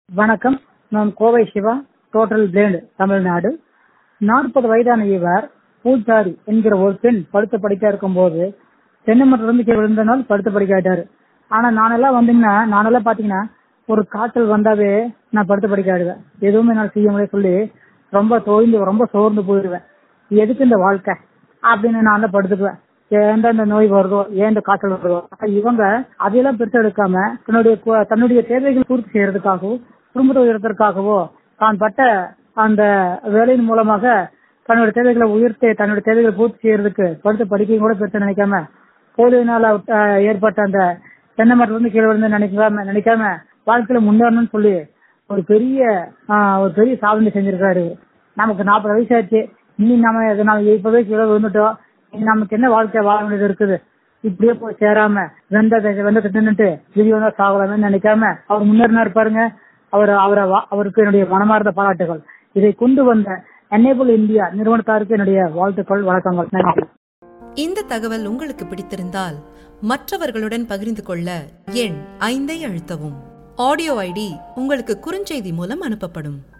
வணக்கம் நான் Kovai Siva total blind Tamil Nadu நாற்பது வயதான இவர் பூஜாரி என்கிற ஒரு பெண் படுத்த படிக்க இருக்கும்போது தென்னை மரத்திலிருந்து கீழே விழுந்தனால் படுத்த படிக்க ஆயிட்டாரு ஆனா நானெல்லாம் வந்தீங்கன்னா நானெல்லாம் பாத்தீங்கன்னா ஒரு காய்ச்சல் வந்தாவே நான் படுத்த படிக்க ஆயிடுவேன் எதுவுமே என்னால் செய்ய முடியாது சொல்லி ரொம்ப தோய்ந்து ரொம்ப சோர்ந்து போயிடுவேன் எதுக்கு இந்த வாழ்க்கை அப்படின்னு நான் தான் படுத்துக்குவேன் ஏன்டா இந்த நோய் வருதோ ஏன் இந்த காய்ச்சல் வருதோ ஆனா இவங்க அதையெல்லாம் பெருசா எடுக்காம தன்னுடைய கு- தன்னுடைய தேவைகள் பூர்த்தி செய்யறதுக்காகவோ குடும்பத்தை உயர்த்தறதுக்காகவோ தான் பட்ட அந்த வேலையின் மூலமாக தன்னுடைய தேவைகளை உயர்த்தி தன்னுடைய தேவைகளை பூர்த்தி செய்யறதுக்கு படுத்த படிக்கையும் கூட பெருசா நினைக்காம போலியோனால அஹ், ஏற்பட்ட அந்த தென்னை மரத்துல இருந்து கீழே விழுந்து நினைக்காம நினைக்காம வாழ்க்கையில முன்னேறணும்னு சொல்லி ஒரு பெரிய ஆஹ், ஒரு பெரிய சாதனை செஞ்சிருக்காரு நமக்கு நாற்பது வயசு ஆச்சு இனி நாம இது நாம இப்பவே கீழே விழுந்துட்டோம் இனி நமக்கு என்ன வாழ்க்கை வாழ வேண்டியது இருக்குது இப்படியே போய் சேராம வெந்த வெந்த தின்னுட்டு விரிவாக சாகலாமே நினைக்காம அவர் முன்னேறினார் பாருங்க அவர் அவரை வா- அவருக்கு என்னுடைய மனமார்ந்த பாராட்டுகள் இதை கொண்டு வந்த என்னேபிள் இந்தியா நிறுவனத்தாருக்கு என்னுடைய வாழ்த்துக்கள் வணக்கங்கள் நன்றி இந்த தகவல் உங்களுக்கு பிடித்திருந்தால் மற்றவர்களுடன் பகிர்ந்து கொள்ள எண் ஐந்தை அழுத்தவும் ஆடியோ ஐடி உங்களுக்கு குறுஞ்செய்தி மூலம் அனுப்பப்படும்